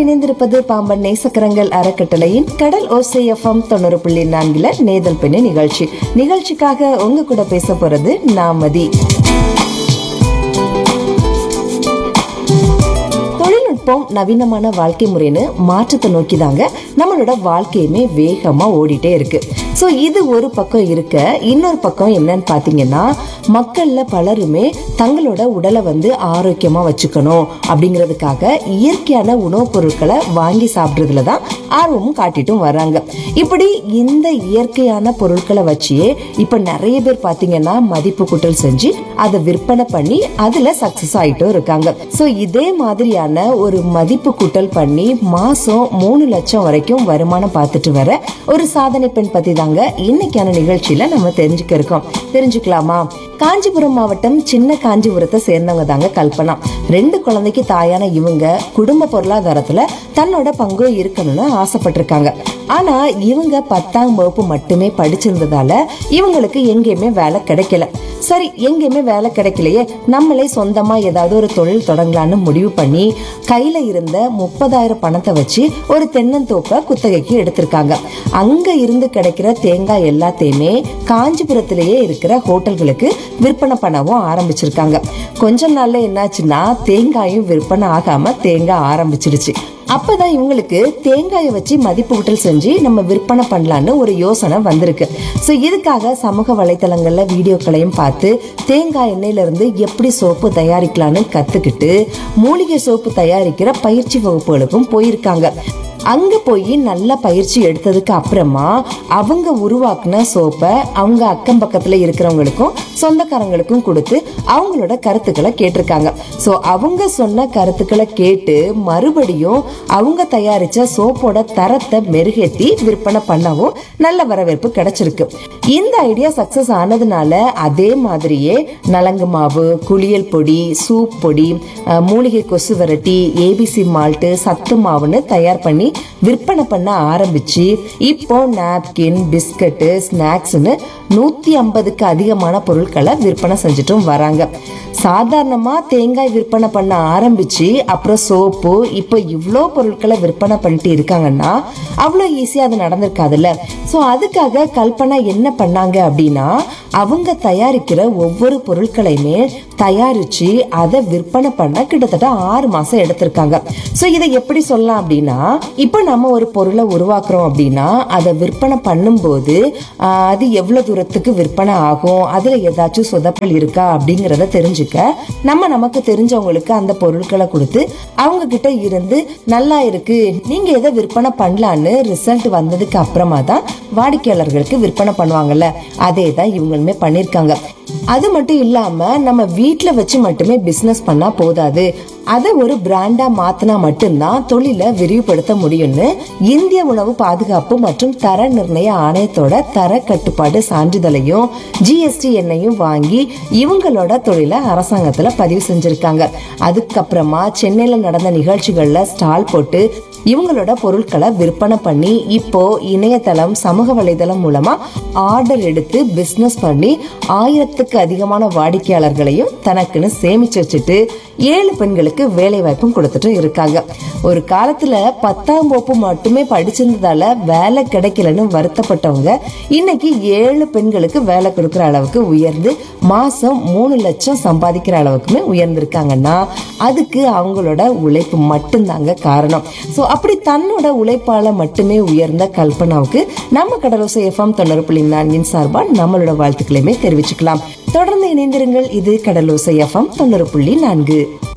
இணைந்திருப்பது பாம்பன் நேசக்கரங்கள் அறக்கட்டளையின் கடல் ஓசை எஃப்எம் தொண்ணூறு புள்ளி நான்குல நேதல் பெண்ணு நிகழ்ச்சி நிகழ்ச்சிக்காக உங்க கூட பேச போறது நாமதி தொழில்நுட்பம் நவீனமான வாழ்க்கை முறைன்னு மாற்றத்தை நோக்கி தாங்க நம்மளோட வாழ்க்கையுமே வேகமா ஓடிட்டே இருக்கு ஸோ இது ஒரு பக்கம் இருக்க இன்னொரு பக்கம் என்னன்னு பார்த்தீங்கன்னா மக்கள்ல பலருமே தங்களோட உடலை வந்து ஆரோக்கியமா வச்சுக்கணும் அப்படிங்கிறதுக்காக இயற்கையான உணவுப் பொருட்களை வாங்கி சாப்பிட்றதுல தான் ஆர்வமும் காட்டிட்டும் வராங்க இப்படி இந்த இயற்கையான பொருட்களை வச்சே இப்ப நிறைய பேர் பாத்தீங்கன்னா மதிப்பு கூட்டல் செஞ்சு அதை விற்பனை பண்ணி அதுல சக்சஸ் ஆயிட்டும் இருக்காங்க சோ இதே மாதிரியான ஒரு மதிப்பு கூட்டல் பண்ணி மாசம் மூணு லட்சம் வரைக்கும் வருமானம் பார்த்துட்டு வர ஒரு சாதனை பெண் பத்தி தாங்க இன்னைக்கான நிகழ்ச்சியில நம்ம தெரிஞ்சுக்க இருக்கோம் தெரிஞ்சுக்கலாமா காஞ்சிபுரம் மாவட்டம் சின்ன காஞ்சிபுரத்தை சேர்ந்தவங்க தாங்க கல்பனா ரெண்டு குழந்தைக்கு தாயான இவங்க குடும்ப பொருளாதாரத்துல தன்னோட பங்கு இருக்கணும்னு ஆசைப்பட்டிருக்காங்க ஆனா இவங்க பத்தாம் வகுப்பு மட்டுமே படிச்சிருந்ததால இவங்களுக்கு எங்கேயுமே வேலை கிடைக்கல சரி எங்கேயுமே வேலை கிடைக்கலையே நம்மளே சொந்தமா ஏதாவது ஒரு தொழில் தொடங்கலாம்னு முடிவு பண்ணி கையில இருந்த முப்பதாயிரம் பணத்தை வச்சு ஒரு தென்னந்தோப்பை குத்தகைக்கு எடுத்திருக்காங்க அங்க இருந்து கிடைக்கிற தேங்காய் எல்லாத்தையுமே காஞ்சிபுரத்திலேயே இருக்கிற ஹோட்டல்களுக்கு விற்பனை பண்ணவும் ஆரம்பிச்சிருக்காங்க கொஞ்ச நாள்ல என்னாச்சுன்னா தேங்காயும் விற்பனை ஆகாம தேங்காய் ஆரம்பிச்சிருச்சு அப்பதான் இவங்களுக்கு தேங்காயை வச்சு மதிப்பு கூட்டல் செஞ்சு நம்ம விற்பனை பண்ணலான்னு ஒரு யோசனை வந்திருக்கு ஸோ இதுக்காக சமூக வலைத்தளங்கள்ல வீடியோக்களையும் பார்த்து தேங்காய் எண்ணெயில இருந்து எப்படி சோப்பு தயாரிக்கலான்னு கத்துக்கிட்டு மூலிகை சோப்பு தயாரிக்கிற பயிற்சி வகுப்புகளுக்கும் போயிருக்காங்க அங்க போய் நல்ல பயிற்சி எடுத்ததுக்கு அப்புறமா அவங்க உருவாக்குன சோப்பை அவங்க அக்கம் பக்கத்துல இருக்கிறவங்களுக்கும் சொந்தக்காரங்களுக்கும் கொடுத்து அவங்களோட கருத்துக்களை கேட்டிருக்காங்க ஸோ அவங்க சொன்ன கருத்துக்களை கேட்டு மறுபடியும் அவங்க தயாரிச்ச சோப்போட தரத்தை மெருகேத்தி விற்பனை பண்ணவும் நல்ல வரவேற்பு கிடைச்சிருக்கு இந்த ஐடியா சக்சஸ் ஆனதுனால அதே மாதிரியே நலங்கு மாவு குளியல் பொடி சூப் பொடி அஹ், மூலிகை கொசு வரட்டி ஏபிசி மால்ட்டு சத்து மாவுன்னு தயார் பண்ணி விற்பனை பண்ண ஆரம்பிச்சு இப்போ நாப்கின் பிஸ்கட்டு ஸ்நாக்ஸ்னு நூத்தி ஐம்பதுக்கு அதிகமான பொருட்களை விற்பனை செஞ்சுட்டும் வராங்க சாதாரணமா தேங்காய் விற்பனை பண்ண ஆரம்பிச்சு அப்புறம் சோப்பு இப்போ இவ்வளோ பொருட்களை விற்பனை பண்ணிட்டு இருக்காங்கன்னா அவ்வளோ ஈஸியாக அது நடந்திருக்காதுல்ல ஸோ அதுக்காக கல்பனா என்ன பண்ணாங்க அப்படின்னா அவங்க தயாரிக்கிற ஒவ்வொரு பொருட்களையுமே தயாரிச்சு அதை விற்பனை பண்ண கிட்டத்தட்ட ஆறு மாசம் எடுத்திருக்காங்க ஸோ இதை எப்படி சொல்லலாம் அப்படின்னா இப்போ நம்ம ஒரு பொருளை உருவாக்குறோம் அப்படின்னா அதை விற்பனை பண்ணும்போது ஆஹ், அது எவ்வளவு தூரத்துக்கு விற்பனை ஆகும் அதுல ஏதாச்சும் சொதப்பல் இருக்கா அப்படிங்கிறத தெரிஞ்சுக்க நம்ம நமக்கு தெரிஞ்சவங்களுக்கு அந்த பொருட்களை கொடுத்து அவங்க கிட்ட இருந்து நல்லா இருக்கு நீங்க எதை விற்பனை பண்ணலான்னு ரிசல்ட் வந்ததுக்கு அப்புறமா தான் வாடிக்கையாளர்களுக்கு விற்பனை பண்ணுவாங்கல்ல அதே தான் இவங்களுமே பண்ணிருக்காங்க அது மட்டும் இல்லாம நம்ம வீட்ல வச்சு மட்டுமே பிசினஸ் பண்ணா போதாது அதை ஒரு பிராண்டா மாத்தினா மட்டும்தான் தொழிலை விரிவுபடுத்த முடியும்னு இந்திய உணவு பாதுகாப்பு மற்றும் தர நிர்ணய ஆணையத்தோட தர கட்டுப்பாடு சான்றிதழையும் ஜிஎஸ்டி எண்ணையும் வாங்கி இவங்களோட தொழிலை அரசாங்கத்துல பதிவு செஞ்சிருக்காங்க அதுக்கப்புறமா சென்னையில நடந்த நிகழ்ச்சிகள்ல ஸ்டால் போட்டு இவங்களோட பொருட்களை விற்பனை பண்ணி இப்போ இணையதளம் சமூக வலைதளம் மூலமா ஆர்டர் எடுத்து பிசினஸ் பண்ணி ஆயிரத்துக்கு அதிகமான வாடிக்கையாளர்களையும் தனக்குன்னு சேமிச்சு வச்சுட்டு ஏழு பெண்களுக்கு வேலை வாய்ப்பும் கொடுத்துட்டு இருக்காங்க ஒரு காலத்துல பத்தாம் வகுப்பு மட்டுமே படிச்சிருந்ததால வேலை கிடைக்கலன்னு வருத்தப்பட்டவங்க இன்னைக்கு ஏழு பெண்களுக்கு வேலை கொடுக்கிற அளவுக்கு உயர்ந்து மாசம் மூணு லட்சம் சம்பாதிக்கிற அளவுக்குமே உயர்ந்திருக்காங்கன்னா அதுக்கு அவங்களோட உழைப்பு மட்டும்தாங்க காரணம் ஸோ அப்படி தன்னோட உழைப்பால மட்டுமே உயர்ந்த கல்பனாவுக்கு நம்ம கடலோசை எஃப்எம் தொண்ணூறு புள்ளி நான்கின் சார்பா நம்மளோட வாழ்த்துக்களையுமே தெரிவிச்சுக்கலாம் தொடர்ந்து இணைந்திருங்கள் இது கடலோசை எஃப்எம் தொண்ணூறு புள்ளி நான்கு